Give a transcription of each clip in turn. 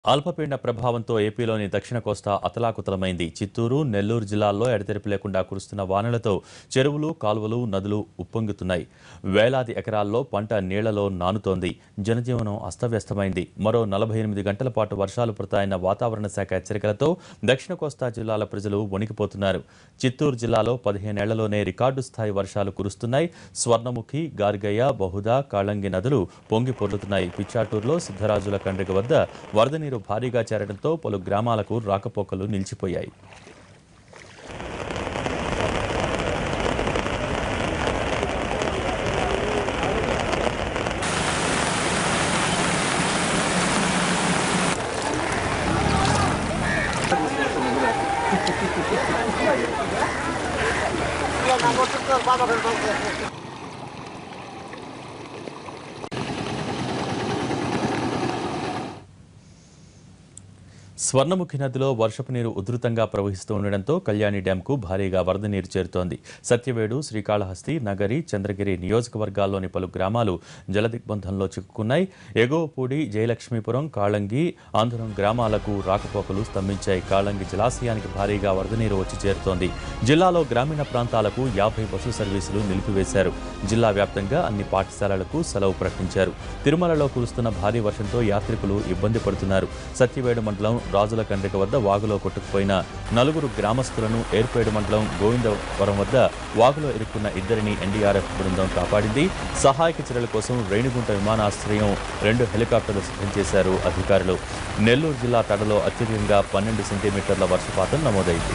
అల్పపీడన ప్రభావంతో ఏపీలోని దక్షిణ కోస్తా అతలాకుతలమైంది చిత్తూరు నెల్లూరు జిల్లాల్లో ఎడతెరిపి లేకుండా కురుస్తున్న వానలతో చెరువులు కాలువలు నదులు ఉప్పొంగుతున్నాయి వేలాది ఎకరాల్లో పంట నీళ్లలో నానుతోంది జనజీవనం అస్తవ్యస్తమైంది మరో నలభై ఎనిమిది గంటల పాటు వర్షాలు పడతాయన్న వాతావరణ శాఖ హెచ్చరికలతో దక్షిణ కోస్తా జిల్లాల ప్రజలు వణికిపోతున్నారు చిత్తూరు జిల్లాలో పదిహేనేళ్లలోనే రికార్డు స్థాయి వర్షాలు కురుస్తున్నాయి స్వర్ణముఖి గార్గయ్య బహుదా కాళంగి నదులు పొంగి పొర్లుతున్నాయి పిచ్చాటూరులో సిద్ధరాజుల కండ్రిగ వద్ద వరద నీరు భారీగా చేరడంతో పలు గ్రామాలకు రాకపోకలు నిలిచిపోయాయి స్వర్ణముఖి నదిలో వర్షపు నీరు ఉధృతంగా ప్రవహిస్తూ ఉండడంతో కళ్యాణి డ్యాంకు భారీగా వరద నీరు చేరుతోంది సత్యవేడు శ్రీకాళహస్తి నగరి చంద్రగిరి నియోజకవర్గాల్లోని పలు గ్రామాలు జలదిగ్బంధంలో చిక్కుకున్నాయి ఎగోపూడి జయలక్ష్మీపురం కాళంగి ఆంధ్రం గ్రామాలకు రాకపోకలు స్తంభించాయి కాళంగి జలాశయానికి భారీగా వరద నీరు వచ్చి చేరుతోంది జిల్లాలో గ్రామీణ ప్రాంతాలకు యాభై బస్సు సర్వీసులు నిలిపివేశారు జిల్లా వ్యాప్తంగా అన్ని పాఠశాలలకు సెలవు ప్రకటించారు తిరుమలలో కురుస్తున్న భారీ వర్షంతో యాత్రికులు ఇబ్బంది పడుతున్నారు సత్యవేడు మండలం రాజుల కండ్రిక వద్ద వాగులో కొట్టుకుపోయిన నలుగురు గ్రామస్తులను ఏర్పేడు మండలం గోవిందవరం వద్ద వాగులో ఇరుక్కున్న ఇద్దరిని ఎన్డీఆర్ఎఫ్ బృందం కాపాడింది సహాయక చర్యల కోసం రేణిగుంట విమానాశ్రయం రెండు హెలికాప్టర్లు సిద్ధం చేశారు అధికారులు నెల్లూరు జిల్లా తడలో అత్యధికంగా పన్నెండు సెంటీమీటర్ల వర్షపాతం నమోదైంది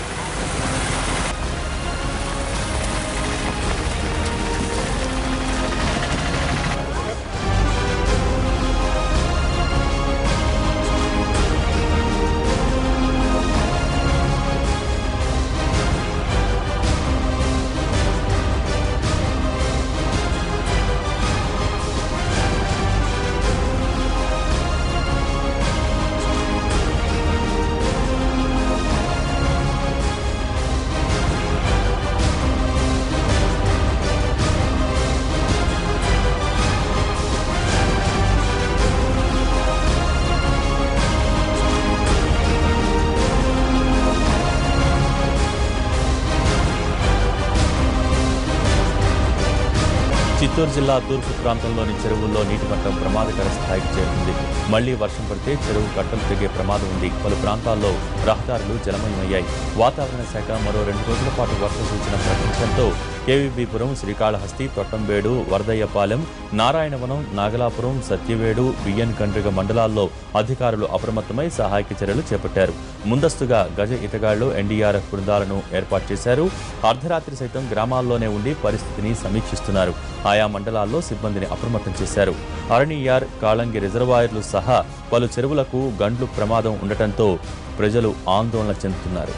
చిత్తూరు జిల్లా తూర్పు ప్రాంతంలోని చెరువుల్లో నీటి మట్టం ప్రమాదకర స్థాయికి చేరుకుంది మళ్లీ వర్షం పడితే చెరువు కట్టలు తెగే ప్రమాదం ఉంది పలు ప్రాంతాల్లో రహదారులు జలమయమయ్యాయి వాతావరణ శాఖ మరో రెండు రోజుల పాటు వర్ష సూచన ప్రకటించడంతో కేవీబీపురం శ్రీకాళహస్తి తొట్టంబేడు వరదయ్యపాలెం నారాయణవనం నాగలాపురం సత్యవేడు బియ్యన్ కండ్రిగ మండలాల్లో అధికారులు అప్రమత్తమై సహాయక చర్యలు చేపట్టారు ముందస్తుగా గజ ఇతగాళ్లు ఎన్డీఆర్ఎఫ్ బృందాలను ఏర్పాటు చేశారు అర్ధరాత్రి సైతం గ్రామాల్లోనే ఉండి పరిస్థితిని సమీక్షిస్తున్నారు ఆయా మండలాల్లో సిబ్బందిని అప్రమత్తం చేశారు అరణియార్ కాళంగి రిజర్వాయర్లు సహా పలు చెరువులకు గండ్లు ప్రమాదం ఉండటంతో ప్రజలు ఆందోళన చెందుతున్నారు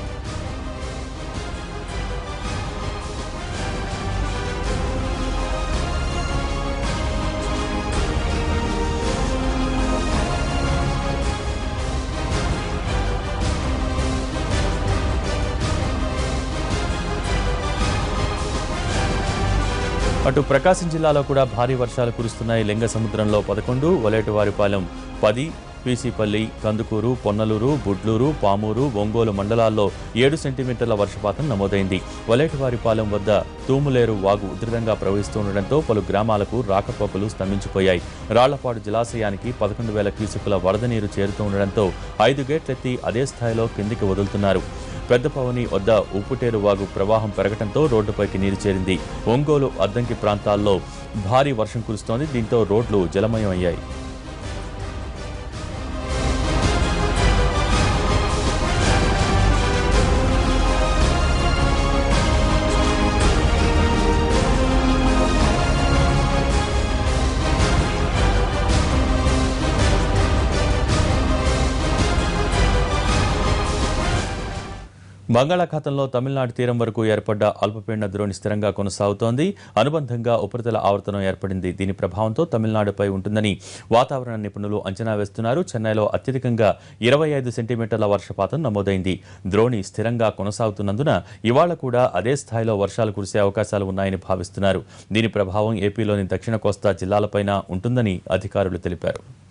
అటు ప్రకాశం జిల్లాలో కూడా భారీ వర్షాలు కురుస్తున్నాయి లింగ సముద్రంలో పదకొండు వలేటివారిపాలెం పది పీసీపల్లి కందుకూరు పొన్నలూరు బుడ్లూరు పామూరు ఒంగోలు మండలాల్లో ఏడు సెంటీమీటర్ల వర్షపాతం నమోదైంది వలేటివారిపాలెం వద్ద తూములేరు వాగు ఉధృతంగా ప్రవహిస్తుండటంతో పలు గ్రామాలకు రాకపోకలు స్తంభించిపోయాయి రాళ్లపాడు జలాశయానికి పదకొండు వేల క్యూసెక్కుల వరద నీరు చేరుతూ ఉండడంతో ఐదు గేట్లెత్తి అదే స్థాయిలో కిందికి వదులుతున్నారు పెద్దపవని వద్ద ఉప్పుటేరు వాగు ప్రవాహం పెరగడంతో రోడ్డుపైకి నీరు చేరింది ఒంగోలు అద్దంకి ప్రాంతాల్లో భారీ వర్షం కురుస్తోంది దీంతో రోడ్లు జలమయం అయ్యాయి బంగాళాఖాతంలో తమిళనాడు తీరం వరకు ఏర్పడ్డ అల్పపీడన ద్రోణి స్థిరంగా కొనసాగుతోంది అనుబంధంగా ఉపరితల ఆవర్తనం ఏర్పడింది దీని ప్రభావంతో తమిళనాడుపై ఉంటుందని వాతావరణ నిపుణులు అంచనా వేస్తున్నారు చెన్నైలో అత్యధికంగా ఇరవై ఐదు సెంటీమీటర్ల వర్షపాతం నమోదైంది ద్రోణి స్థిరంగా కొనసాగుతున్నందున ఇవాళ కూడా అదే స్థాయిలో వర్షాలు కురిసే అవకాశాలు ఉన్నాయని భావిస్తున్నారు దీని ప్రభావం ఏపీలోని దక్షిణ కోస్తా జిల్లాలపైన ఉంటుందని అధికారులు తెలిపారు